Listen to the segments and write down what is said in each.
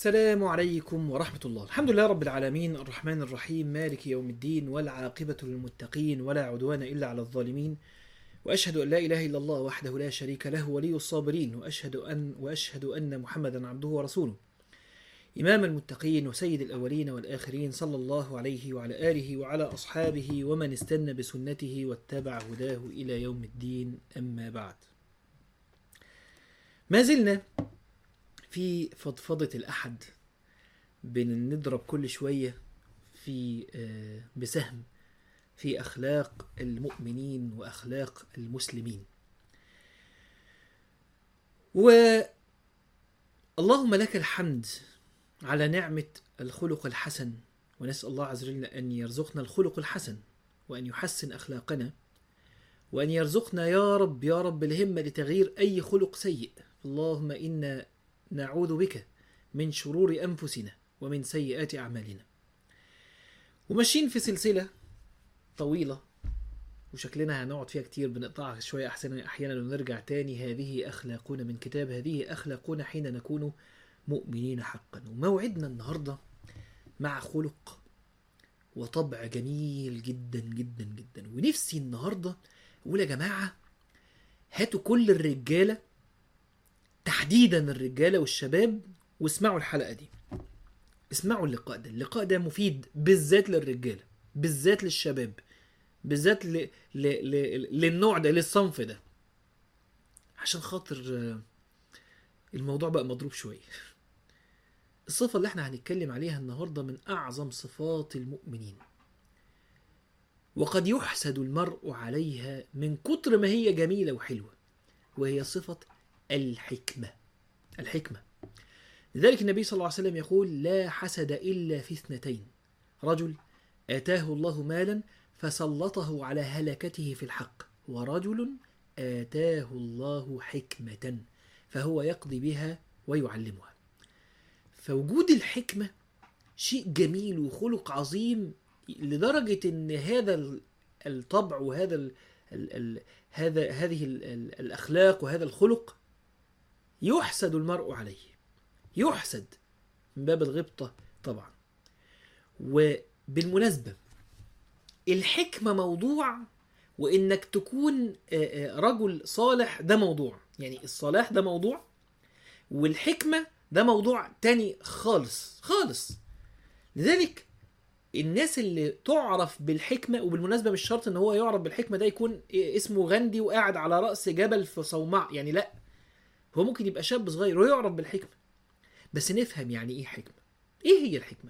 السلام عليكم ورحمة الله الحمد لله رب العالمين الرحمن الرحيم مالك يوم الدين والعاقبة للمتقين ولا عدوان إلا على الظالمين وأشهد أن لا إله إلا الله وحده لا شريك له ولي الصابرين وأشهد أن وأشهد أن محمدا عبده ورسوله إمام المتقين وسيد الأولين والآخرين صلى الله عليه وعلى آله وعلى أصحابه ومن استنى بسنته واتبع هداه إلى يوم الدين أما بعد ما زلنا في فضفضة الأحد بنضرب كل شوية في آه، بسهم في أخلاق المؤمنين وأخلاق المسلمين واللهم لك الحمد على نعمة الخلق الحسن ونسأل الله عز وجل أن يرزقنا الخلق الحسن وأن يحسن أخلاقنا وأن يرزقنا يا رب يا رب الهمة لتغيير أي خلق سيء اللهم إنا نعوذ بك من شرور أنفسنا ومن سيئات أعمالنا وماشيين في سلسلة طويلة وشكلنا هنقعد فيها كتير بنقطعها شوية أحسن أحيانا ونرجع تاني هذه أخلاقنا من كتاب هذه أخلاقنا حين نكون مؤمنين حقا وموعدنا النهاردة مع خلق وطبع جميل جدا جدا جدا ونفسي النهاردة أقول يا جماعة هاتوا كل الرجالة تحديدا الرجالة والشباب واسمعوا الحلقة دي اسمعوا اللقاء ده اللقاء ده مفيد بالذات للرجالة بالذات للشباب بالذات ل... ل... ل... للنوع ده للصنف ده عشان خاطر آه، الموضوع بقى مضروب شوية الصفة اللي احنا هنتكلم عليها النهاردة من أعظم صفات المؤمنين وقد يحسد المرء عليها من كتر ما هي جميلة وحلوة وهي صفة الحكمة الحكمة لذلك النبي صلى الله عليه وسلم يقول لا حسد إلا في اثنتين رجل آتاه الله مالا فسلطه على هلكته في الحق ورجل آتاه الله حكمة فهو يقضي بها ويعلمها فوجود الحكمة شيء جميل وخلق عظيم لدرجة ان هذا ال- الطبع وهذا ال ال ال هذا هذه ال ال الاخلاق وهذا الخلق يحسد المرء عليه يحسد من باب الغبطة طبعا وبالمناسبة الحكمة موضوع وانك تكون آه، آه، رجل صالح ده موضوع يعني الصلاح ده موضوع والحكمة ده موضوع تاني خالص خالص لذلك الناس اللي تعرف بالحكمة وبالمناسبة مش شرط ان هو يعرف بالحكمة ده يكون اسمه غندي وقاعد على رأس جبل في صومعة يعني لا هو ممكن يبقى شاب صغير ويعرف بالحكمة بس نفهم يعني ايه حكمة ايه هي الحكمة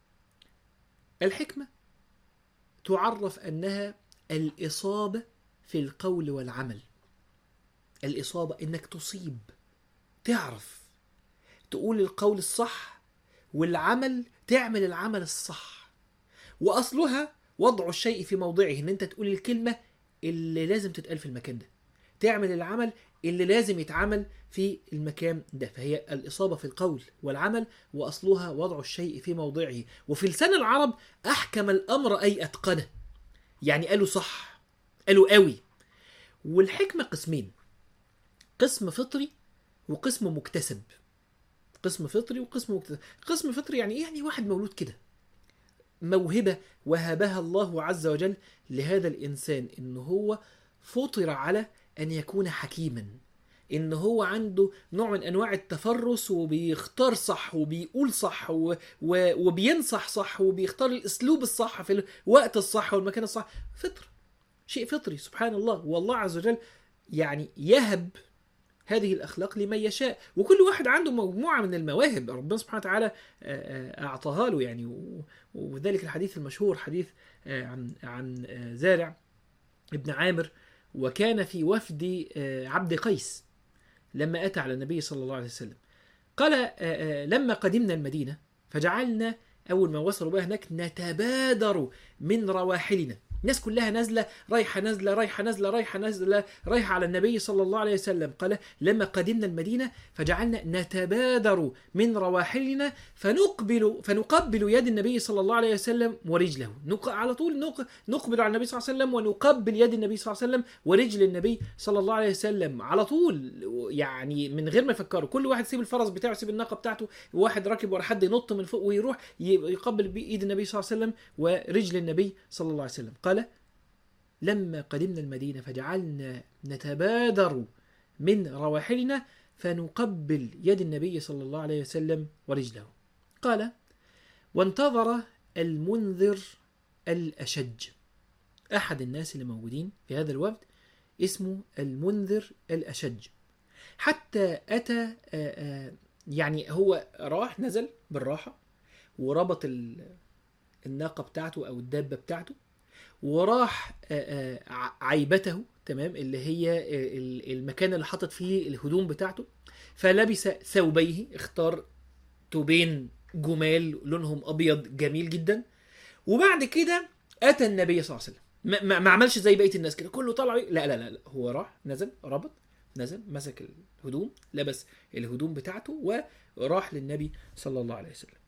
الحكمة تعرف انها الإصابة في القول والعمل الإصابة انك تصيب تعرف تقول القول الصح والعمل تعمل العمل الصح واصلها وضع الشيء في موضعه ان انت تقول الكلمه اللي لازم تتقال في المكان ده تعمل العمل اللي لازم يتعمل في المكان ده فهي الإصابة في القول والعمل وأصلها وضع الشيء في موضعه وفي لسان العرب أحكم الأمر أي أتقنه يعني قالوا صح قالوا قوي والحكمة قسمين قسم فطري وقسم مكتسب قسم فطري وقسم مكتسب قسم فطري يعني ايه يعني واحد مولود كده موهبة وهبها الله عز وجل لهذا الإنسان إن هو فطر على أن يكون حكيما إن هو عنده نوع من أنواع التفرس وبيختار صح وبيقول صح و... و... وبينصح صح وبيختار الأسلوب الصح في الوقت الصح والمكان الصح فطر شيء فطري سبحان الله والله عز وجل يعني يهب هذه الأخلاق لمن يشاء وكل واحد عنده مجموعة من المواهب ربنا سبحانه وتعالى آه، آه، أعطاها له يعني و- وذلك الحديث المشهور حديث آه، عن عن آه، زارع ابن عامر وكان في وفد آه، عبد قيس لما أتى على النبي صلى الله عليه وسلم قال آه، آه، لما قدمنا المدينة فجعلنا أول ما وصلوا بها هناك نتبادر من رواحلنا الناس كلها نازله رايحه نازله رايحه نازله رايحه نازله رايحه على النبي صلى الله عليه وسلم قال لما قدمنا المدينه فجعلنا نتبادر من رواحلنا فنقبل فنقبل يد النبي صلى الله عليه وسلم ورجله نق... على طول نق... نقبل على النبي صلى الله عليه وسلم ونقبل يد النبي صلى الله عليه وسلم ورجل النبي صلى الله عليه وسلم على طول يعني من غير ما يفكروا كل واحد يسيب الفرس بتاعه يسيب الناقه بتاعته واحد راكب ورا حد ينط من فوق ويروح ي- يقبل بايد النبي صلى الله عليه وسلم ورجل النبي صلى الله عليه وسلم قال لما قدمنا المدينة فجعلنا نتبادر من رواحلنا فنقبل يد النبي صلى الله عليه وسلم ورجله قال وانتظر المنذر الأشج أحد الناس اللي موجودين في هذا الوقت اسمه المنذر الأشج حتى أتى آه، آه، يعني هو راح نزل بالراحة وربط ال- الناقة بتاعته أو الدابة بتاعته وراح آه، آه، ع- عيبته تمام اللي هي آه، ال- المكان اللي حاطط فيه الهدوم بتاعته فلبس ثوبيه اختار ثوبين جمال لونهم ابيض جميل جدا وبعد كده اتى النبي صلى الله عليه وسلم ما, ما, ما عملش زي بقيه الناس كده كله طلع لا لا لا, لا. هو راح نزل ربط نزل مسك الهدوم لبس الهدوم بتاعته وراح للنبي صلى الله عليه وسلم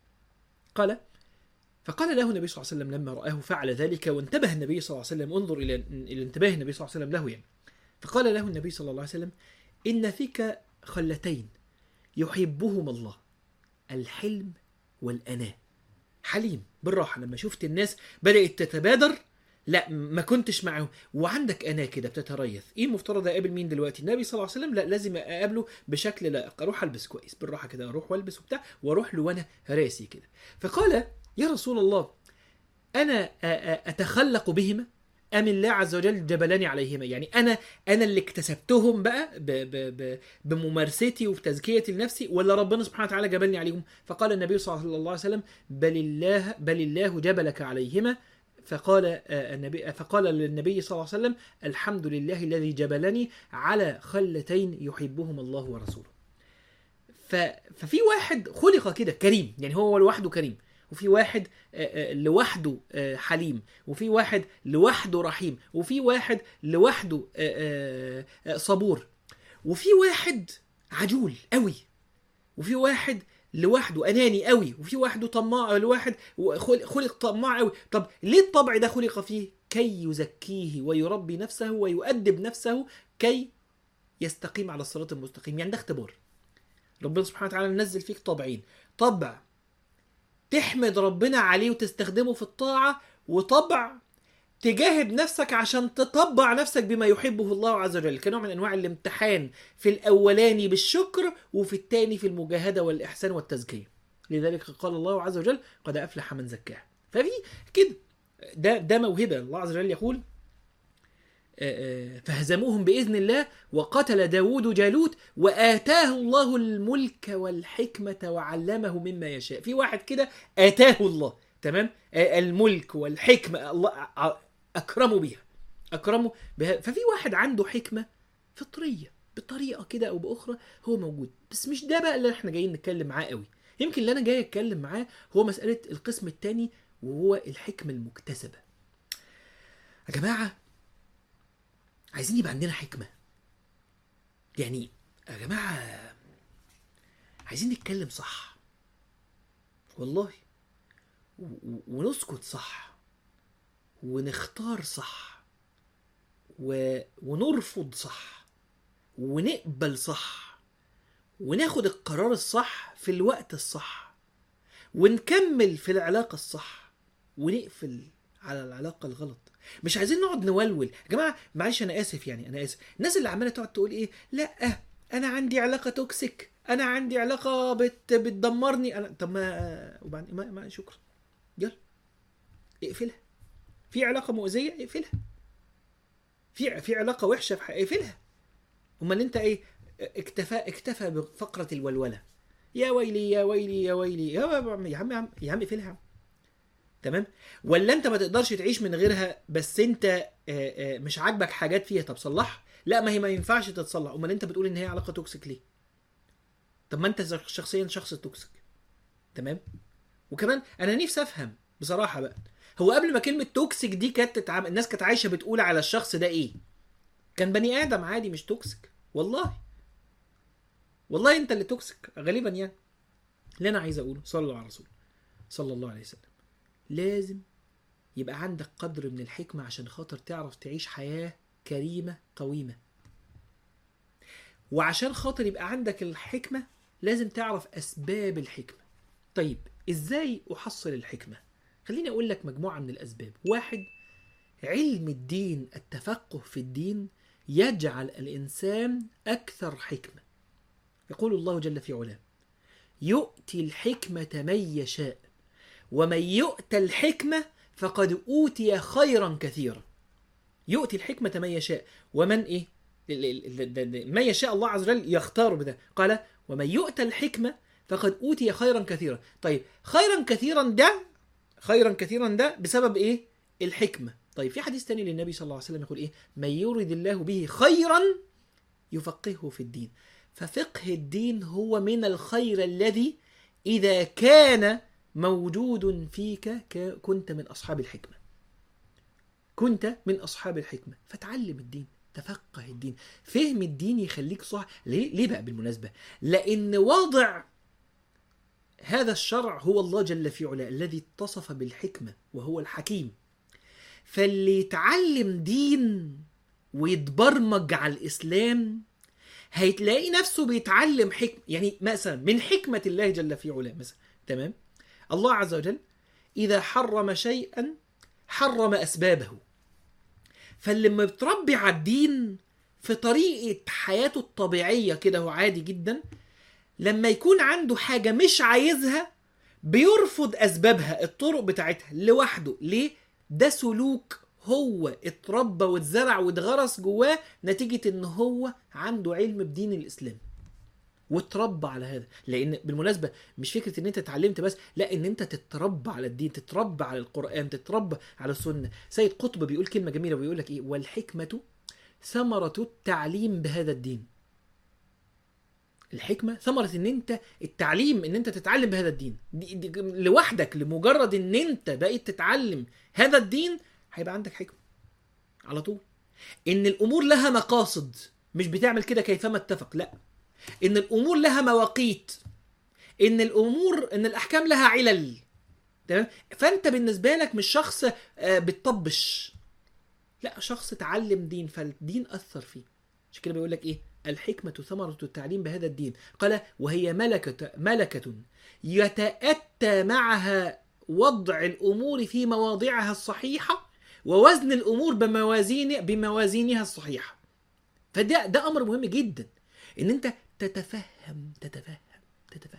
قال فقال له النبي صلى الله عليه وسلم لما رآه فعل ذلك وانتبه النبي صلى الله عليه وسلم انظر إلى إلى انتباه النبي صلى الله عليه وسلم له يعني فقال له النبي صلى الله عليه وسلم إن فيك خلتين يحبهما الله الحلم والأناة حليم بالراحة لما شفت الناس بدأت تتبادر لا ما كنتش معاهم وعندك انا كده بتتريث ايه المفترض اقابل مين دلوقتي النبي صلى الله عليه وسلم لا لازم اقابله بشكل لائق اروح البس كويس بالراحه كده اروح والبس وبتاع واروح له وانا راسي كده فقال يا رسول الله انا أ- أ- اتخلق بهما ام الله عز وجل جبلني عليهما يعني انا انا اللي اكتسبتهم بقى ب ب ب بممارستي وبتزكيتي لنفسي ولا ربنا سبحانه وتعالى جبلني عليهم فقال النبي صلى الله عليه وسلم بل الله بل الله جبلك عليهما فقال آه، النبي فقال للنبي صلى الله عليه وسلم الحمد لله الذي جبلني على خلتين يحبهما الله ورسوله ف... ففي واحد خلق كده كريم يعني هو لوحده كريم وفي واحد آه، آه، لوحده آه، حليم وفي واحد لوحده رحيم وفي واحد لوحده آه، آه، آه، صبور وفي واحد عجول قوي وفي واحد لوحده اناني قوي وفي واحده طماع لواحد خلق خلق طماع قوي طب ليه الطبع ده خلق فيه كي يزكيه ويربي نفسه ويؤدب نفسه كي يستقيم على الصراط المستقيم يعني ده اختبار ربنا سبحانه وتعالى نزل فيك طبعين طبع تحمد ربنا عليه وتستخدمه في الطاعة وطبع تجاهد نفسك عشان تطبع نفسك بما يحبه الله عز وجل كنوع من انواع الامتحان في الاولاني بالشكر وفي الثاني في المجاهده والاحسان والتزكيه لذلك قال الله عز وجل قد افلح من زكاها ففي كده ده ده موهبه الله عز وجل يقول آه، آه، فهزموهم باذن الله وقتل داود جالوت واتاه الله الملك والحكمه وعلمه مما يشاء في واحد كده اتاه الله تمام آه، الملك والحكمه الله ع- اكرمه بيها اكرمه بها ففي واحد عنده حكمه فطريه بطريقه كده او باخرى هو موجود بس مش ده بقى اللي احنا جايين نتكلم معاه قوي يمكن اللي انا جاي اتكلم معاه هو مساله القسم الثاني وهو الحكمه المكتسبه يا جماعه عايزين يبقى عندنا حكمه يعني يا جماعه عايزين نتكلم صح والله و- و- ونسكت صح ونختار صح و... ونرفض صح ونقبل صح وناخد القرار الصح في الوقت الصح ونكمل في العلاقة الصح ونقفل على العلاقة الغلط مش عايزين نقعد نولول يا جماعة معلش أنا آسف يعني أنا آسف الناس اللي عمالة تقعد تقول إيه لا أنا عندي علاقة توكسيك أنا عندي علاقة بت... بتدمرني أنا طب ما وبعدين ما... ما شكرا يلا اقفلها في علاقة مؤذية اقفلها في في علاقة وحشة في حق اقفلها امال انت ايه اكتفى اكتفى بفقرة الولولة يا ويلي يا ويلي يا ويلي يا عم يا عم يا عم, يا عم اقفلها تمام ولا انت ما تقدرش تعيش من غيرها بس انت آه، آه، مش عاجبك حاجات فيها طب صلحها لا ما هي ما ينفعش تتصلح امال انت بتقول ان هي علاقة توكسيك ليه طب ما انت شخصيا شخص توكسيك تمام وكمان انا نفسي افهم بصراحة بقى هو قبل ما كلمه توكسيك دي كانت تتعامل الناس كانت عايشه بتقول على الشخص ده ايه كان بني ادم عادي مش توكسيك والله والله انت اللي توكسيك غالبا يعني اللي انا عايز اقوله صلى الله على الرسول صلى الله عليه وسلم لازم يبقى عندك قدر من الحكمة عشان خاطر تعرف تعيش حياة كريمة قويمة وعشان خاطر يبقى عندك الحكمة لازم تعرف أسباب الحكمة طيب إزاي أحصل الحكمة خليني أقول لك مجموعة من الأسباب واحد علم الدين التفقه في الدين يجعل الإنسان أكثر حكمة يقول الله جل في علاه يؤتي الحكمة من يشاء ومن يؤت الحكمة فقد أوتي خيرا كثيرا يؤتي الحكمة من يشاء ومن إيه ال- ال- ال- ال- ما يشاء الله عز وجل يختار بده قال ومن يؤت الحكمة فقد أوتي خيرا كثيرا طيب خيرا كثيرا ده خيرا كثيرا ده بسبب إيه الحكمة طيب في حديث تاني للنبي صلى الله عليه وسلم يقول إيه من يرد الله به خيرا يفقهه في الدين ففقه الدين هو من الخير الذي إذا كان موجود فيك ك- كنت من أصحاب الحكمة كنت من أصحاب الحكمة فتعلم الدين تفقه الدين فهم الدين يخليك صح ليه, ليه بقى بالمناسبة لأن واضع هذا الشرع هو الله جل في علاه الذي اتصف بالحكمة وهو الحكيم فاللي يتعلم دين ويتبرمج على الإسلام هيتلاقي نفسه بيتعلم حكم يعني مثلا من حكمة الله جل في علاه مثلا تمام الله عز وجل إذا حرم شيئا حرم أسبابه فلما بتربي على الدين في طريقة حياته الطبيعية كده هو عادي جدا لما يكون عنده حاجة مش عايزها بيرفض أسبابها الطرق بتاعتها لوحده ليه؟ ده سلوك هو اتربى واتزرع واتغرس جواه نتيجة ان هو عنده علم بدين الإسلام واتربى على هذا لان بالمناسبه مش فكره ان انت اتعلمت بس لا ان انت تتربى على الدين تتربى على القران تتربى على السنه سيد قطب بيقول كلمه جميله بيقول لك ايه والحكمه ثمره التعليم بهذا الدين الحكمه ثمره ان انت التعليم ان انت تتعلم بهذا الدين دي دي لوحدك لمجرد ان انت بقيت تتعلم هذا الدين هيبقى عندك حكمه على طول ان الامور لها مقاصد مش بتعمل كده كيفما اتفق لا ان الامور لها مواقيت ان الامور ان الاحكام لها علل تمام فانت بالنسبه لك مش شخص آه، بتطبش لا شخص اتعلم دين فالدين اثر فيه عشان كده بيقول لك ايه الحكمة ثمرة التعليم بهذا الدين قال وهي ملكة ملكة يتأتى معها وضع الأمور في مواضعها الصحيحة ووزن الأمور بموازين بموازينها الصحيحة فده ده أمر مهم جدا إن أنت تتفهم تتفهم تتفهم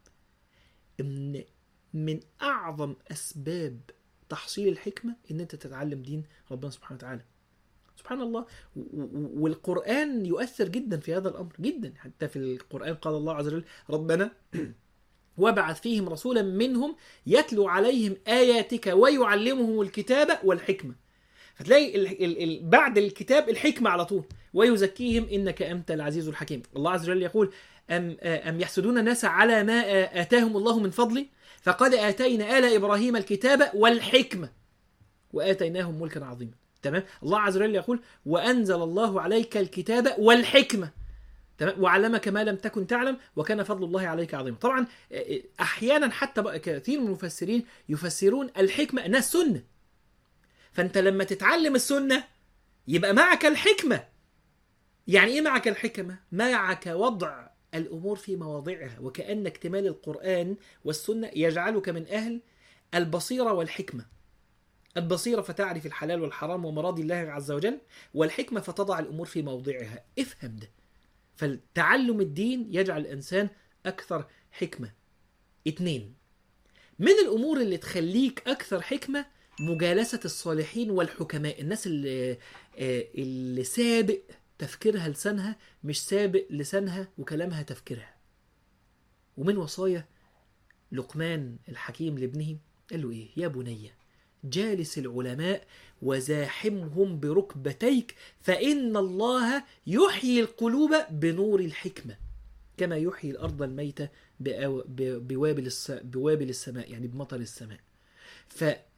إن من أعظم أسباب تحصيل الحكمة إن أنت تتعلم دين ربنا سبحانه وتعالى سبحان الله و- و- والقرآن يؤثر جدا في هذا الأمر جدا حتى في القرآن قال الله عز وجل ربنا وابعث فيهم رسولا منهم يتلو عليهم آياتك ويعلمهم الكتاب والحكمة هتلاقي ال ال ال بعد الكتاب الحكمة على طول ويزكيهم إنك أنت العزيز الحكيم الله عز وجل يقول أم, أم يحسدون الناس على ما آتاهم الله من فضله فقد آتينا آل إبراهيم الكتاب والحكمة وآتيناهم ملكا عظيما تمام الله عز وجل يقول وأنزل الله عليك الكتاب والحكمة تمام وعلمك ما لم تكن تعلم وكان فضل الله عليك عظيما طبعا آه، احيانا حتى بقى كثير من المفسرين يفسرون الحكمه انها السنه فانت لما تتعلم السنه يبقى معك الحكمه يعني ايه معك الحكمه معك وضع الامور في مواضعها وكان اكتمال القران والسنه يجعلك من اهل البصيره والحكمه البصيره فتعرف الحلال والحرام ومراضي الله عز وجل والحكمه فتضع الامور في موضعها افهم ده فالتعلم الدين يجعل الإنسان أكثر حكمة اتنين من الأمور اللي تخليك أكثر حكمة مجالسة الصالحين والحكماء الناس اللي, آه، اللي سابق تفكيرها لسانها مش سابق لسانها وكلامها تفكيرها ومن وصايا لقمان الحكيم لابنه قال له ايه يا بني جالس العلماء وزاحمهم بركبتيك فإن الله يحيي القلوب بنور الحكمة كما يحيي الأرض الميتة بأو- ب- بوابل الس- بوابل السماء يعني بمطر السماء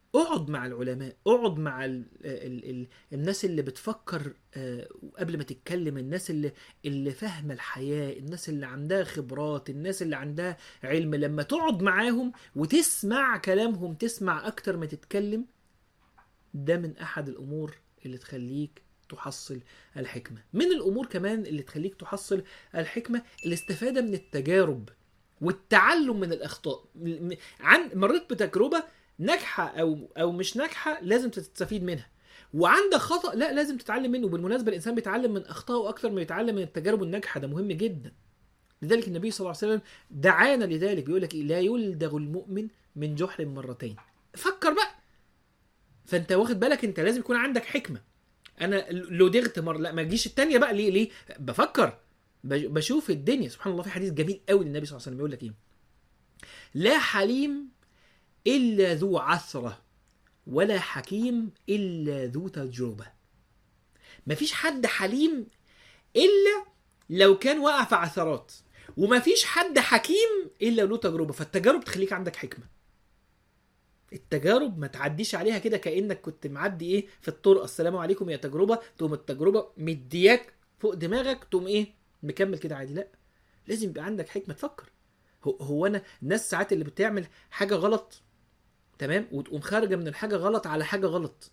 اقعد مع العلماء اقعد مع ال ال ال الناس اللي بتفكر آه، قبل ما تتكلم الناس اللي اللي فاهمه الحياه الناس اللي عندها خبرات الناس اللي عندها علم لما تقعد معاهم وتسمع كلامهم تسمع اكتر ما تتكلم ده من احد الامور اللي تخليك تحصل الحكمه من الامور كمان اللي تخليك تحصل الحكمه الاستفاده من التجارب والتعلم من الاخطاء م- عن مريت بتجربه ناجحه او او مش ناجحه لازم تستفيد منها وعندك خطا لا لازم تتعلم منه وبالمناسبه الانسان بيتعلم من اخطائه اكتر ما يتعلم من التجارب الناجحه ده مهم جدا لذلك النبي صلى الله عليه وسلم دعانا لذلك بيقول لك إيه؟ لا يلدغ المؤمن من جحر مرتين فكر بقى فانت واخد بالك انت لازم يكون عندك حكمه انا لدغت مره لا ما تجيش التانية بقى ليه ليه بفكر بش- بشوف الدنيا سبحان الله في حديث جميل قوي للنبي صلى الله عليه وسلم يقول لك ايه لا حليم الا ذو عثره ولا حكيم الا ذو تجربه مفيش حد حليم الا لو كان وقع في عثرات ومفيش حد حكيم الا له تجربه فالتجارب تخليك عندك حكمه التجارب ما تعديش عليها كده كانك كنت معدي ايه في الطرق السلام عليكم يا تجربه تقوم التجربه مدياك فوق دماغك تقوم ايه مكمل كده عادي لا لازم يبقى عندك حكمه تفكر هو, هو انا الناس ساعات اللي بتعمل حاجه غلط تمام وتقوم خارجه من الحاجه غلط على حاجه غلط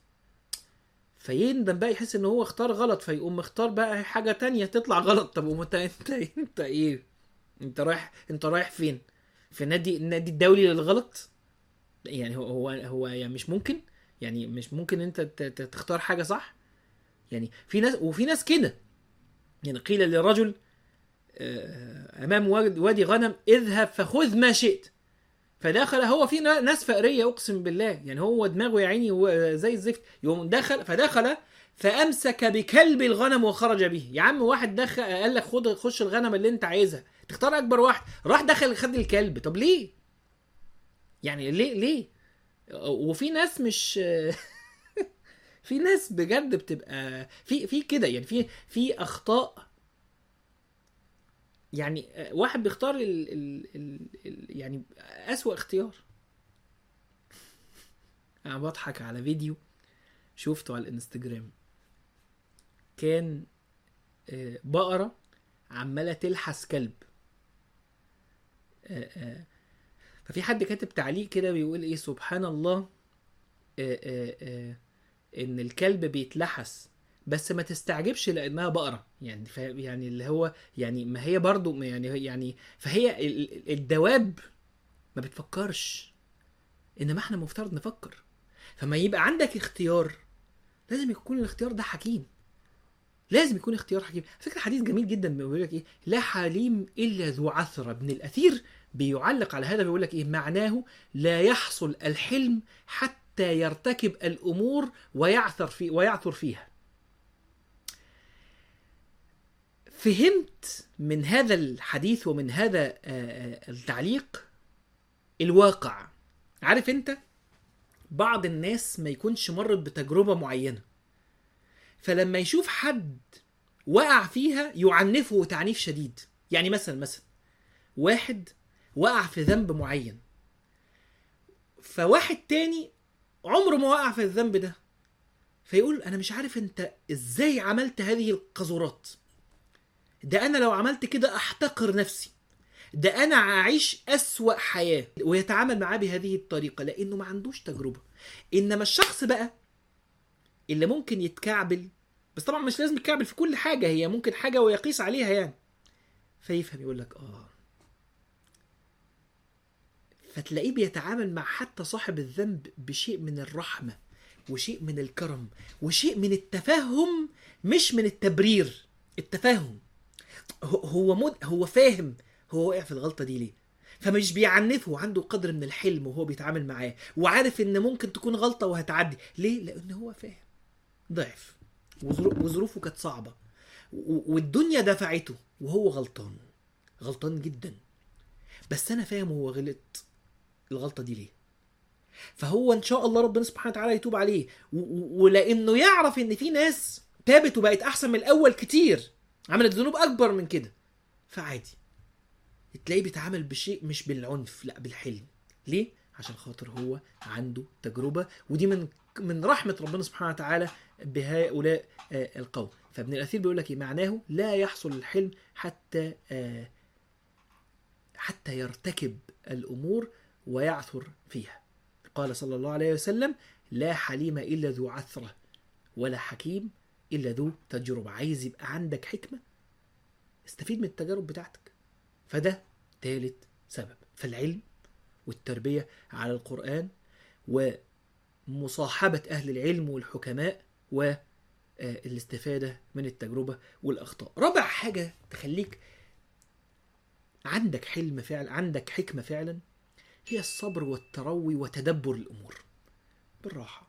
فيندم بقى يحس ان هو اختار غلط فيقوم مختار بقى حاجه تانية تطلع غلط طب وانت انت انت ايه انت رايح انت رايح فين في نادي النادي الدولي للغلط يعني هو هو هو يعني مش ممكن يعني مش ممكن انت ت- ت- تختار حاجه صح يعني في ناس وفي ناس كده يعني قيل لرجل آه، امام واد- وادي غنم اذهب فخذ ما شئت فدخل هو في نا- ناس فقريه اقسم بالله يعني هو دماغه يا عيني هو زي الزفت يوم دخل فدخل فامسك بكلب الغنم وخرج به يا عم واحد دخل قال لك خد خش الغنم اللي انت عايزها تختار اكبر واحد راح دخل خد الكلب طب ليه يعني ليه ليه وفي ناس مش في ناس بجد بتبقى في في كده يعني في في اخطاء يعني واحد بيختار ال ال ال ال يعني اسوأ اختيار انا بضحك على فيديو شفته على الانستجرام كان آه، بقرة عمالة تلحس كلب آه، آه، ففي حد كاتب تعليق كده بيقول ايه سبحان الله آه، آه، آه، ان الكلب بيتلحس بس ما تستعجبش لانها بقره يعني ف يعني اللي هو يعني ما هي برضو يعني يعني فهي ال- ال- الدواب ما بتفكرش انما احنا مفترض نفكر فما يبقى عندك اختيار لازم يكون الاختيار ده حكيم لازم يكون اختيار حكيم فكرة حديث جميل جدا بيقول لك ايه لا حليم الا ذو عثره ابن الاثير بيعلق على هذا بيقول لك ايه معناه لا يحصل الحلم حتى يرتكب الامور ويعثر في ويعثر فيها فهمت من هذا الحديث ومن هذا آه، آه، التعليق الواقع عارف انت بعض الناس ما يكونش مرت بتجربة معينة فلما يشوف حد وقع فيها يعنفه تعنيف شديد يعني مثلا مثلا واحد وقع في ذنب معين فواحد تاني عمره ما وقع في الذنب ده فيقول انا مش عارف انت ازاي عملت هذه القذورات ده انا لو عملت كده احتقر نفسي ده انا اعيش اسوأ حياة ويتعامل معاه بهذه الطريقة لانه ما عندوش تجربة انما الشخص بقى اللي ممكن يتكعبل بس طبعا مش لازم يتكعبل في كل حاجة هي ممكن حاجة ويقيس عليها يعني فيفهم يقول لك اه فتلاقيه بيتعامل مع حتى صاحب الذنب بشيء من الرحمة وشيء من الكرم وشيء من التفهم مش من التبرير التفاهم هو- هو مد... هو فاهم هو وقع في الغلطة دي ليه فمش بيعنفه وعنده قدر من الحلم وهو بيتعامل معاه وعارف ان ممكن تكون غلطة وهتعدي ليه لان هو فاهم ضعف وظرو- وظروفه كانت صعبة و- والدنيا دفعته وهو غلطان غلطان جدا بس انا فاهم هو غلط الغلطه دي ليه فهو ان شاء الله ربنا سبحانه وتعالى يتوب عليه و- و- ولانه يعرف ان في ناس تابت وبقت احسن من الاول كتير عملت ذنوب اكبر من كده فعادي تلاقيه بيتعامل بشيء مش بالعنف لا بالحلم ليه عشان خاطر هو عنده تجربه ودي من من رحمه ربنا سبحانه وتعالى بهؤلاء آه، القوم فابن الاثير بيقول لك إيه؟ معناه لا يحصل الحلم حتى آه، حتى يرتكب الامور ويعثر فيها قال صلى الله عليه وسلم لا حليم الا ذو عثره ولا حكيم الا ذو تجربه عايز يبقى عندك حكمه استفيد من التجارب بتاعتك فده ثالث سبب فالعلم والتربيه على القران ومصاحبه اهل العلم والحكماء والاستفاده من التجربه والاخطاء رابع حاجه تخليك عندك حلم فعلا عندك حكمه فعلا هي الصبر والتروي وتدبر الامور بالراحه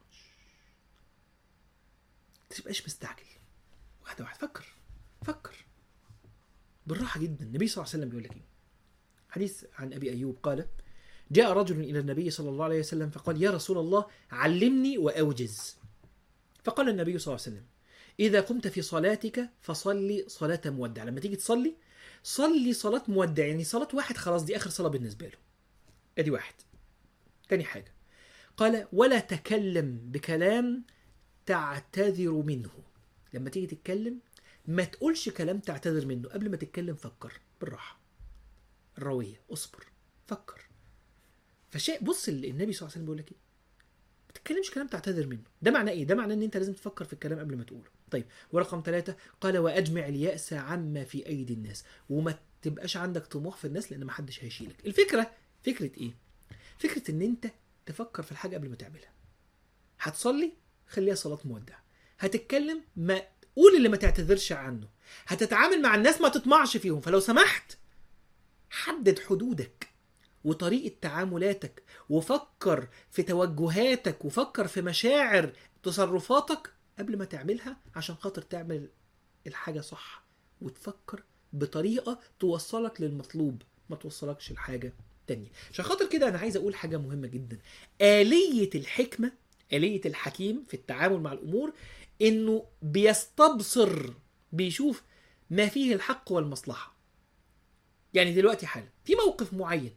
ما تبقاش مستعجل واحده واحده فكر فكر بالراحه جدا النبي صلى الله عليه وسلم بيقول لك ايه حديث عن ابي ايوب قال جاء رجل الى النبي صلى الله عليه وسلم فقال يا رسول الله علمني واوجز فقال النبي صلى الله عليه وسلم اذا قمت في صلاتك فصلي صلاه مودع لما تيجي تصلي صلي صلاه مودع يعني صلاه واحد خلاص دي اخر صلاه بالنسبه له ادي واحد تاني حاجه قال ولا تكلم بكلام تعتذر منه لما تيجي تتكلم ما تقولش كلام تعتذر منه قبل ما تتكلم فكر بالراحه الرويه اصبر فكر فشيء بص اللي النبي صلى الله عليه وسلم بيقول لك ايه ما تتكلمش كلام تعتذر منه ده معناه ايه ده معناه ان انت لازم تفكر في الكلام قبل ما تقوله طيب ورقم ثلاثة قال واجمع اليأس عما في ايدي الناس وما تبقاش عندك طموح في الناس لان ما حدش هيشيلك الفكره فكره ايه فكره ان انت تفكر في الحاجه قبل ما تعملها هتصلي خليها صلاه مودع هتتكلم ما قول اللي ما تعتذرش عنه هتتعامل مع الناس ما تطمعش فيهم فلو سمحت حدد حدودك وطريقة تعاملاتك وفكر في توجهاتك وفكر في مشاعر تصرفاتك قبل ما تعملها عشان خاطر تعمل الحاجة صح وتفكر بطريقة توصلك للمطلوب ما توصلكش لحاجة تانية عشان خاطر كده أنا عايز أقول حاجة مهمة جدا آلية الحكمة آلية الحكيم في التعامل مع الأمور إنه بيستبصر بيشوف ما فيه الحق والمصلحة يعني دلوقتي حالا في موقف معين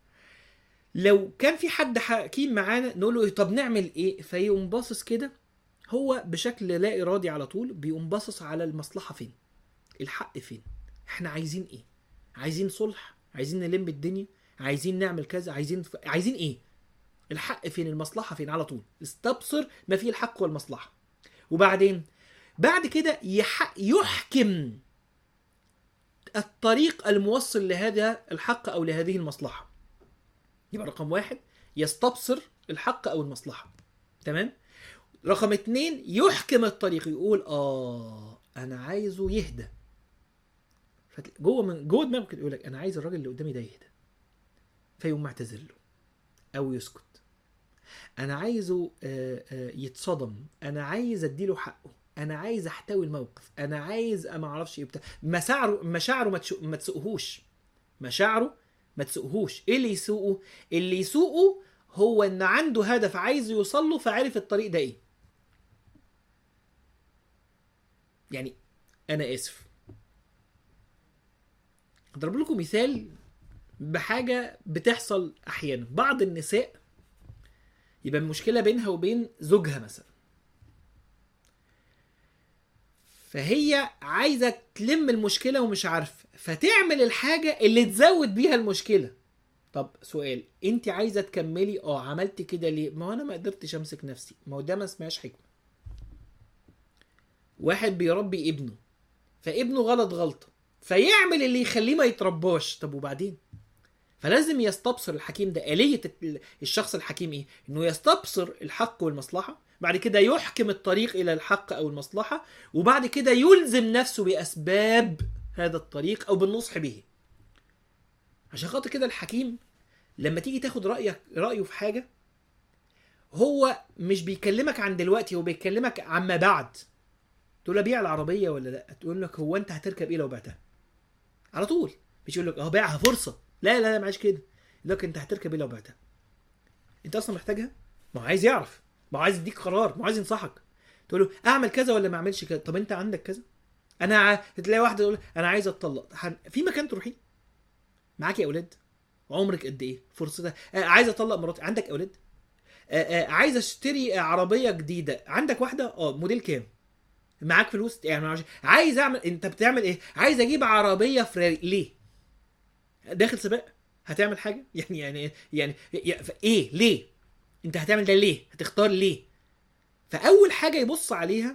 لو كان في حد حكيم معانا نقول له إيه طب نعمل ايه فيقوم باصص كده هو بشكل لا ارادي على طول بيقوم باصص على المصلحه فين الحق فين احنا عايزين ايه عايزين صلح عايزين نلم الدنيا عايزين نعمل كذا عايزين ف... عايزين ايه الحق فين المصلحه فين على طول استبصر ما فيه الحق والمصلحه وبعدين بعد كده يح... يحكم الطريق الموصل لهذا الحق او لهذه المصلحه يبقى رقم واحد يستبصر الحق او المصلحه تمام رقم اتنين يحكم الطريق يقول اه انا عايزه يهدى فتل- جوه من جوه دماغه كده يقول لك انا عايز الراجل اللي قدامي ده يهدى فيقوم معتذر له او يسكت انا عايزه آه، آه، يتصدم انا عايز اديله حقه انا عايز احتوي الموقف انا عايز ما اعرفش ايه بتاع مشاعره مشاعره ما تشو- ما تسوقهوش مشاعره ما تسوقهوش ايه اللي يسوقه اللي يسوقه هو ان عنده هدف عايز يوصل له فعرف الطريق ده ايه يعني انا اسف اضرب لكم مثال بحاجه بتحصل احيانا بعض النساء يبقى المشكله بينها وبين زوجها مثلا فهي عايزه تلم المشكله ومش عارفه فتعمل الحاجه اللي تزود بيها المشكله طب سؤال انت عايزه تكملي اه عملت كده ليه ما هو انا ما قدرتش امسك نفسي ما هو ده ما اسمهاش حكمه واحد بيربي ابنه فابنه غلط غلطه فيعمل اللي يخليه ما يترباش طب وبعدين فلازم يستبصر الحكيم ده آلية الشخص الحكيم ايه انه يستبصر الحق والمصلحة بعد كده يحكم الطريق الى الحق او المصلحة وبعد كده يلزم نفسه باسباب هذا الطريق او بالنصح به عشان خاطر كده الحكيم لما تيجي تاخد رأيك رأيه في حاجة هو مش بيكلمك عن دلوقتي هو بيكلمك عما بعد تقول له بيع العربية ولا لا تقول لك هو انت هتركب ايه لو بعتها على طول مش يقول لك اه بيعها فرصة لا لا لا معلش كده يقول لك انت هتركب ايه لو بعتها انت اصلا محتاجها ما هو عايز يعرف ما هو عايز يديك قرار ما هو عايز ينصحك تقول له اعمل كذا ولا ما اعملش كذا طب انت عندك كذا انا ع... تلاقي واحده تقول انا عايز اتطلق هن... في مكان تروحيه معاك يا اولاد عمرك قد ايه فرصتها آه عايز اطلق مراتي عندك اولاد آه آه عايز اشتري آه، عربيه جديده عندك واحده اه موديل كام معاك فلوس يعني معرفش. عايز اعمل انت بتعمل ايه عايز اجيب عربيه فراري ليه داخل سباق هتعمل حاجه يعني يعني يعني يعني- ف- ايه ليه انت هتعمل ده ليه هتختار ليه فاول حاجه يبص عليها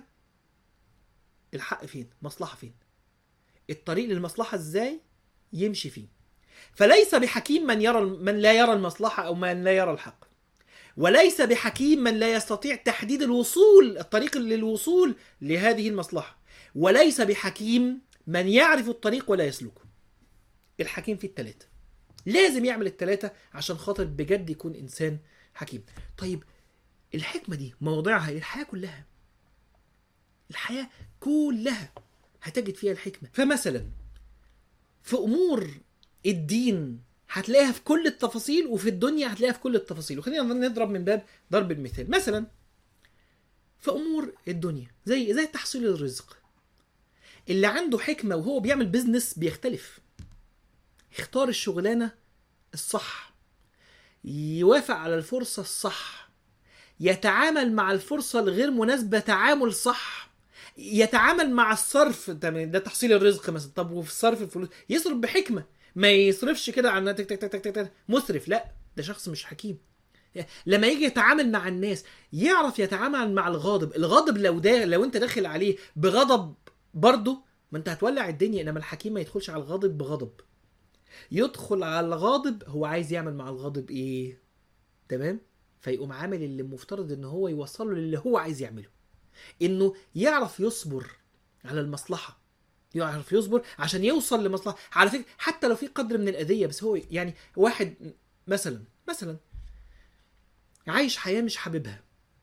الحق فين مصلحه فين الطريق للمصلحه ازاي يمشي فيه فليس بحكيم من يرى من لا يرى المصلحه او من لا يرى الحق وليس بحكيم من لا يستطيع تحديد الوصول الطريق للوصول لهذه المصلحه وليس بحكيم من يعرف الطريق ولا يسلكه الحكيم في الثلاثه لازم يعمل الثلاثه عشان خاطر بجد يكون انسان حكيم طيب الحكمه دي موضعها إيه؟ الحياه كلها الحياه كلها هتجد فيها الحكمه فمثلا في امور الدين هتلاقيها في كل التفاصيل وفي الدنيا هتلاقيها في كل التفاصيل وخلينا نضرب من باب ضرب المثال مثلا في امور الدنيا زي زي تحصيل الرزق اللي عنده حكمه وهو بيعمل بيزنس بيختلف يختار الشغلانه الصح يوافق على الفرصه الصح يتعامل مع الفرصه الغير مناسبه تعامل صح يتعامل مع الصرف تمام ده تحصيل الرزق مثلا طب وفي صرف الفلوس يصرف بحكمه ما يصرفش كده على تك تك تك تك تك تك مسرف لا ده شخص مش حكيم لما يجي يتعامل مع الناس يعرف يتعامل مع الغاضب الغاضب لو ده لو انت داخل عليه بغضب برضه ما انت هتولع الدنيا انما الحكيم ما يدخلش على الغاضب بغضب يدخل على الغاضب هو عايز يعمل مع الغاضب ايه تمام فيقوم عامل اللي المفترض ان هو يوصله للي هو عايز يعمله انه يعرف يصبر على المصلحه يعرف يصبر عشان يوصل لمصلحه على فكره حتى لو في قدر من الاذيه بس هو يعني واحد مثلا مثلا عايش حياه مش حاببها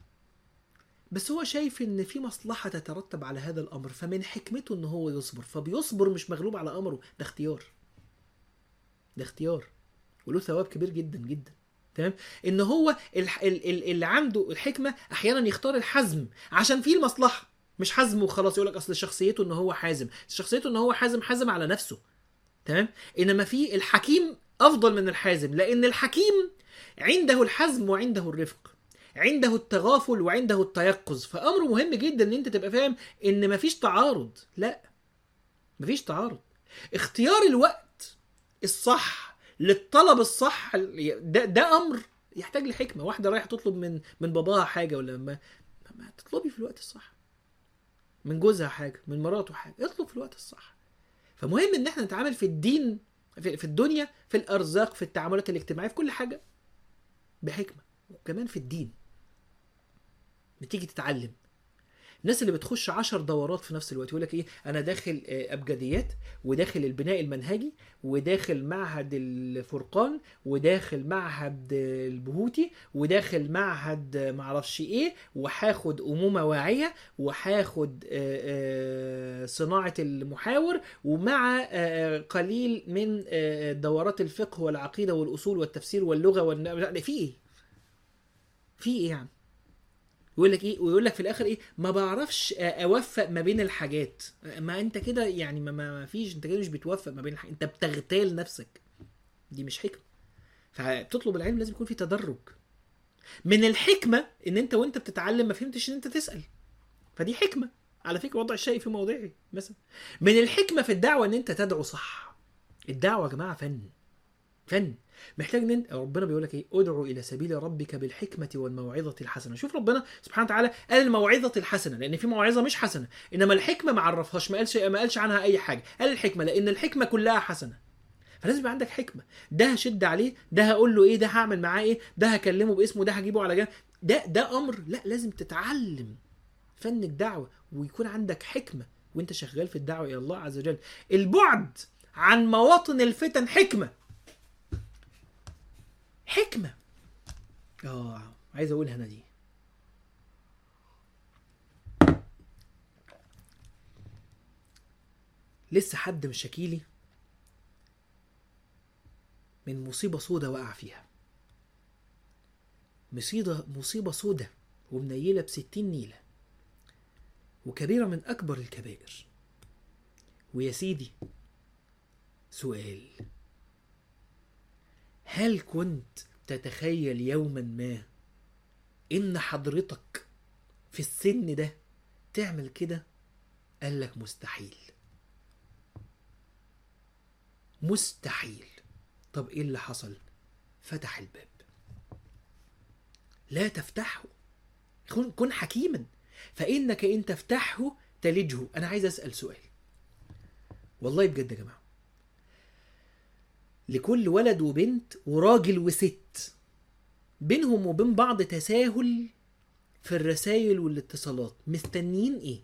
بس هو شايف ان في مصلحه تترتب على هذا الامر فمن حكمته ان هو يصبر فبيصبر مش مغلوب على امره ده اختيار ده اختيار وله ثواب كبير جدا جدا تمام ان هو الح- ال- ال- اللي عنده الحكمه احيانا يختار الحزم عشان فيه المصلحه مش حزم وخلاص يقول لك اصل شخصيته ان هو حازم شخصيته ان هو حازم حازم على نفسه تمام انما في الحكيم افضل من الحازم لان الحكيم عنده الحزم وعنده الرفق عنده التغافل وعنده التيقظ فامر مهم جدا ان انت تبقى فاهم ان مفيش تعارض لا مفيش تعارض اختيار الوقت الصح للطلب الصح ده ده امر يحتاج لحكمه واحده رايحه تطلب من من باباها حاجه ولا ما, ما تطلبي في الوقت الصح من جوزها حاجه من مراته حاجه اطلب في الوقت الصح فمهم ان احنا نتعامل في الدين في, في الدنيا في الارزاق في التعاملات الاجتماعيه في كل حاجه بحكمه وكمان في الدين بتيجي تتعلم الناس اللي بتخش عشر دورات في نفس الوقت يقول لك ايه انا داخل آه، ابجديات وداخل البناء المنهجي وداخل معهد الفرقان وداخل معهد آه، البهوتي وداخل معهد آه، معرفش ايه وهاخد امومه واعيه وهاخد آه، آه، صناعه المحاور ومع آه، قليل من آه، دورات الفقه والعقيده والاصول والتفسير واللغه والن... في ايه؟ في ايه يعني؟ يقول لك ايه ويقول لك في الاخر ايه ما بعرفش اوفق ما بين الحاجات ما انت كده يعني ما, ما ما فيش انت كده مش بتوفق ما بين الحاجات انت بتغتال نفسك دي مش حكمه فبتطلب العلم لازم يكون في تدرج من الحكمه ان انت وانت بتتعلم ما فهمتش ان انت تسال فدي حكمه على فكره وضع الشيء في موضعه مثلا من الحكمه في الدعوه ان انت تدعو صح الدعوه يا جماعه فن فن محتاج ان انت ربنا بيقول لك ايه ادعو الى سبيل ربك بالحكمه والموعظه الحسنه شوف ربنا سبحانه وتعالى قال الموعظه الحسنه لان في موعظه مش حسنه انما الحكمه ما عرفهاش ما قالش ما قالش عنها اي حاجه قال الحكمه لان الحكمه كلها حسنه فلازم يبقى عندك حكمه ده هشد عليه ده هقول له ايه ده هعمل معاه ايه ده هكلمه باسمه ده هجيبه على جنب ده ده امر لا لازم تتعلم فن الدعوه ويكون عندك حكمه وانت شغال في الدعوه الى الله عز وجل البعد عن مواطن الفتن حكمه حكمه اه عايز اقولها انا دي لسه حد مش شكيلي من مصيبه سودة وقع فيها مصيبه مصيبه سودة ومنيله بستين نيله وكبيره من اكبر الكبائر ويا سيدي سؤال هل كنت تتخيل يوما ما ان حضرتك في السن ده تعمل كده قال لك مستحيل مستحيل طب ايه اللي حصل فتح الباب لا تفتحه كن كن حكيما فانك ان تفتحه تلجه انا عايز اسال سؤال والله بجد يا جماعه لكل ولد وبنت وراجل وست بينهم وبين بعض تساهل في الرسائل والاتصالات مستنيين ايه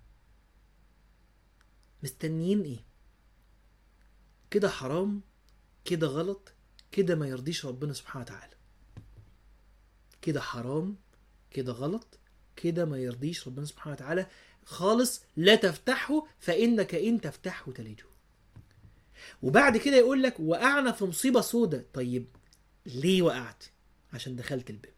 مستنيين ايه كده حرام كده غلط كده ما يرضيش ربنا سبحانه وتعالى كده حرام كده غلط كده ما يرضيش ربنا سبحانه وتعالى خالص لا تفتحه فإنك إن تفتحه تلجه وبعد كده يقول لك وقعنا في مصيبة سودة طيب ليه وقعت عشان دخلت الباب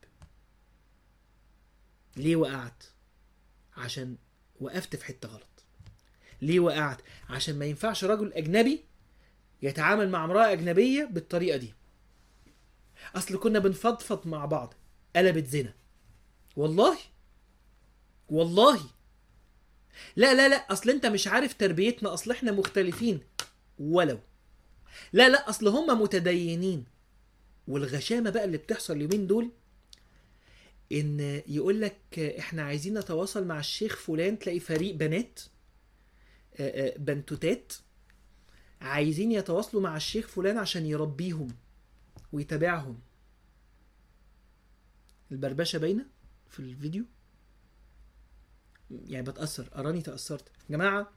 ليه وقعت عشان وقفت في حتة غلط ليه وقعت عشان ما ينفعش رجل أجنبي يتعامل مع امرأة أجنبية بالطريقة دي أصل كنا بنفضفض مع بعض قلبت زنا والله والله لا لا لا أصل أنت مش عارف تربيتنا أصل إحنا مختلفين ولو لا لا أصل هم متدينين والغشامة بقى اللي بتحصل اليومين دول ان يقول لك احنا عايزين نتواصل مع الشيخ فلان تلاقي فريق بنات آه، آه، بنتوتات عايزين يتواصلوا مع الشيخ فلان عشان يربيهم ويتابعهم البربشه باينه في الفيديو يعني بتاثر اراني تاثرت يا جماعه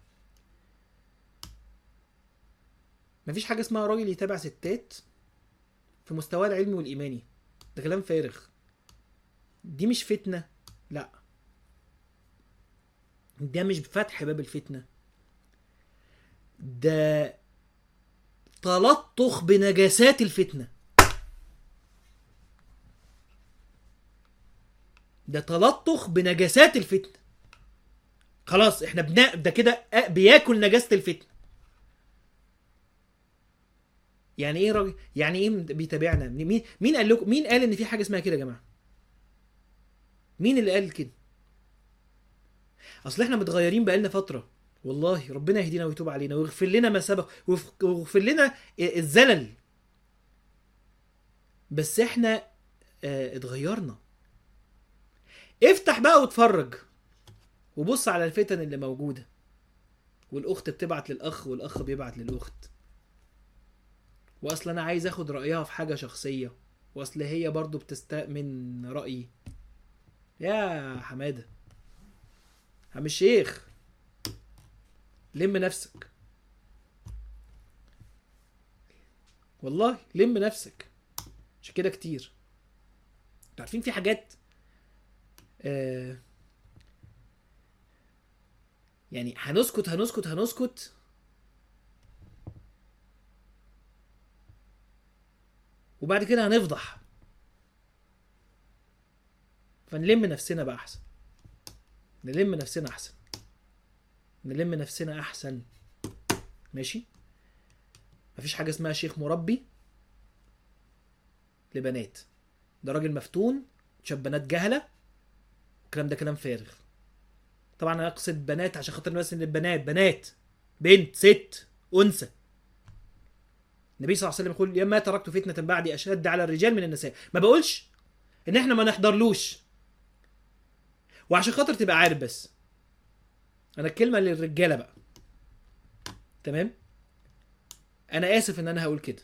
مفيش حاجه اسمها راجل يتابع ستات في مستواه العلمي والايماني ده كلام فارغ دي مش فتنه لا ده مش فتح باب الفتنه ده تلطخ بنجاسات الفتنه ده تلطخ بنجاسات الفتنه خلاص احنا بنا ده كده بياكل نجاسه الفتنه يعني ايه راجل يعني ايه بيتابعنا مين مين قال لكم مين قال ان في حاجه اسمها كده يا جماعه مين اللي قال كده اصل احنا متغيرين بقالنا فتره والله ربنا يهدينا ويتوب علينا ويغفر لنا ما سبق ويغف- ويغفر لنا الزلل بس احنا اه اتغيرنا افتح بقى واتفرج وبص على الفتن اللي موجوده والاخت بتبعت للاخ والاخ بيبعت للاخت واصل انا عايز اخد رايها في حاجه شخصيه واصل هي برضو بتستاء من رايي يا حماده عم الشيخ لم نفسك والله لم نفسك عشان كده كتير انتوا عارفين في حاجات آه يعني هنسكت هنسكت هنسكت وبعد كده هنفضح فنلم نفسنا بقى احسن نلم نفسنا احسن نلم نفسنا احسن ماشي مفيش حاجه اسمها شيخ مربي لبنات ده راجل مفتون شاف بنات جهله الكلام ده كلام فارغ طبعا انا اقصد بنات عشان خاطر بس ان البنات بنات بنت ست انثى النبي صلى الله عليه وسلم يقول يا ما تركت فتنه بعدي اشد على الرجال من النساء ما بقولش ان احنا ما نحضرلوش وعشان خاطر تبقى عارف بس انا الكلمه للرجاله بقى تمام انا اسف ان انا هقول كده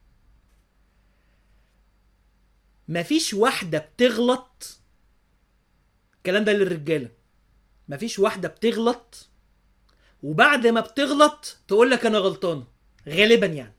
مفيش واحده بتغلط الكلام ده للرجاله مفيش واحده بتغلط وبعد ما بتغلط تقول لك انا غلطانه غالبا يعني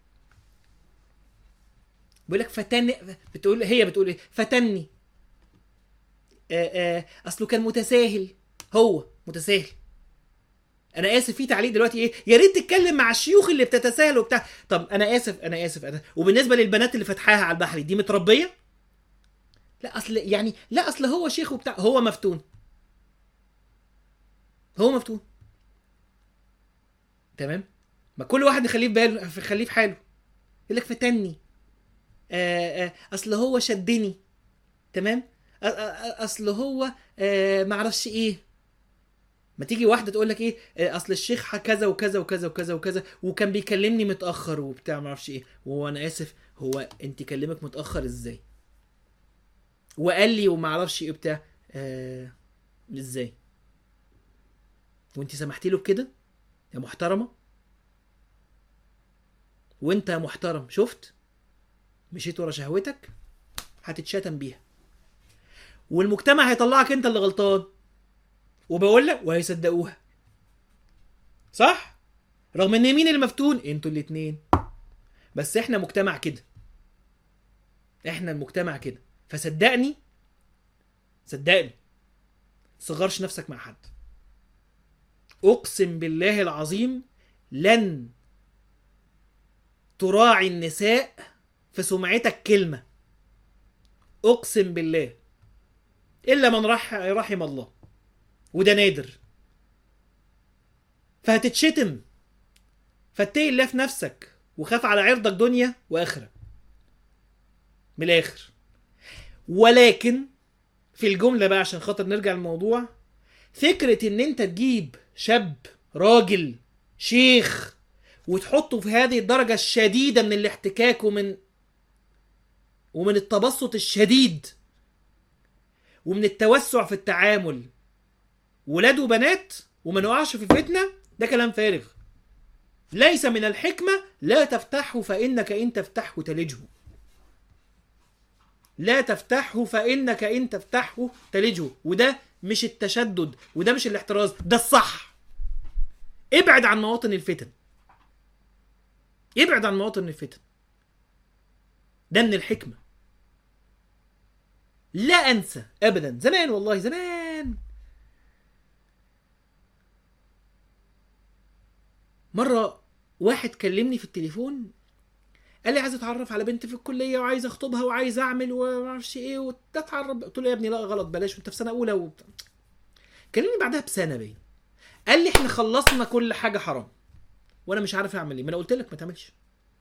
بيقول لك فتني بتقول هي بتقول ايه فتني آه آه اصله كان متساهل هو متساهل انا اسف في تعليق دلوقتي ايه يا ريت تتكلم مع الشيوخ اللي بتتساهل وبتاع طب انا اسف انا اسف أنا... وبالنسبه للبنات اللي فتحاها على البحر دي متربيه لا اصل يعني لا اصل هو شيخ وبتاع هو مفتون هو مفتون تمام ما كل واحد يخليه في باله يخليه في حاله يقول لك فتني آه آه اصل هو شدني تمام أ- أ- أ- اصل هو آه معرفش ايه ما تيجي واحده تقول لك ايه آه، اصل الشيخ ح- كذا وكذا وكذا وكذا وكذا وكان بيكلمني متاخر وبتاع ما اعرفش ايه وهو انا اسف هو انت كلمك متاخر ازاي وقال لي وما اعرفش ايه بتاع آه ازاي وانت سمحتي له بكده يا محترمه وانت يا محترم شفت مشيت ورا شهوتك هتتشتم بيها والمجتمع هيطلعك انت اللي غلطان وبقول لك وهيصدقوها صح رغم ان مين اللي مفتون انتوا الاتنين بس احنا مجتمع كده احنا المجتمع كده فصدقني صدقني صغرش نفسك مع حد اقسم بالله العظيم لن تراعي النساء في سمعتك كلمه اقسم بالله الا من رح رحم الله وده نادر فهتتشتم فاتقي الله في نفسك وخاف على عرضك دنيا واخره من الاخر ولكن في الجمله بقى عشان خاطر نرجع للموضوع فكره ان انت تجيب شاب راجل شيخ وتحطه في هذه الدرجه الشديده من الاحتكاك ومن ومن التبسط الشديد ومن التوسع في التعامل ولاد وبنات وما نقعش في فتنه ده كلام فارغ ليس من الحكمه لا تفتحه فانك ان تفتحه تلجه لا تفتحه فانك ان تفتحه تلجه وده مش التشدد وده مش الاحتراز ده الصح ابعد عن مواطن الفتن ابعد عن مواطن الفتن ده من الحكمه لا انسى ابدا زمان والله زمان مره واحد كلمني في التليفون قال لي عايز اتعرف على بنت في الكليه وعايز اخطبها وعايز اعمل وما اعرفش ايه وتتعرف قلت له يا ابني لا غلط بلاش وانت في سنه اولى و... كلمني بعدها بسنه باين قال لي احنا خلصنا كل حاجه حرام وانا مش عارف اعمل ايه ما انا قلت لك ما تعملش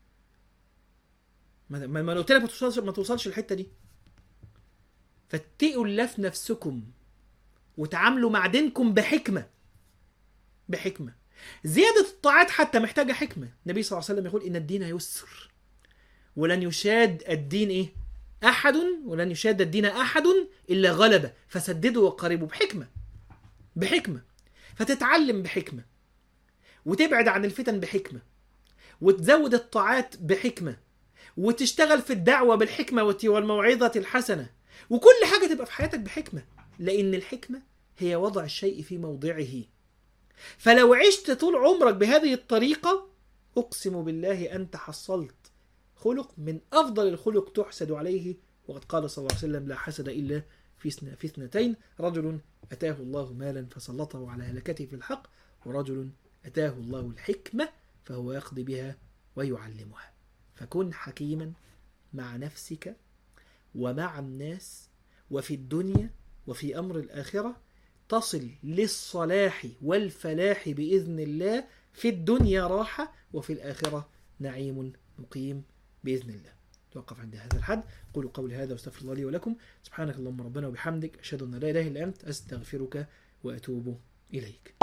ما ما ما انا قلت لك ما توصلش ما توصلش الحته دي فاتقوا الله في نفسكم وتعاملوا مع دينكم بحكمه بحكمه زياده الطاعات حتى محتاجه حكمه النبي صلى الله عليه وسلم يقول ان الدين يسر ولن يشاد الدين ايه احد ولن يشاد الدين احد الا غلبه فسددوا وقاربوا بحكمه بحكمه فتتعلم بحكمه وتبعد عن الفتن بحكمه وتزود الطاعات بحكمه وتشتغل في الدعوه بالحكمه والت- والموعظه الحسنه وكل حاجه تبقى في حياتك بحكمه لان الحكمه هي وضع الشيء في موضعه فلو عشت طول عمرك بهذه الطريقه اقسم بالله انت حصلت خلق من افضل الخلق تحسد عليه وقد قال صلى الله عليه وسلم لا حسد الا في سنة في اثنتين رجل اتاه الله مالا فسلطه على هلكته في الحق ورجل اتاه الله الحكمه فهو يقضي بها ويعلمها فكن حكيما مع نفسك ومع الناس وفي الدنيا وفي امر الاخره تصل للصلاح والفلاح باذن الله في الدنيا راحه وفي الاخره نعيم مقيم باذن الله توقف عند هذا الحد قولوا قولي هذا واستغفر الله لي ولكم سبحانك اللهم ربنا وبحمدك اشهد ان لا اله الا انت استغفرك واتوب اليك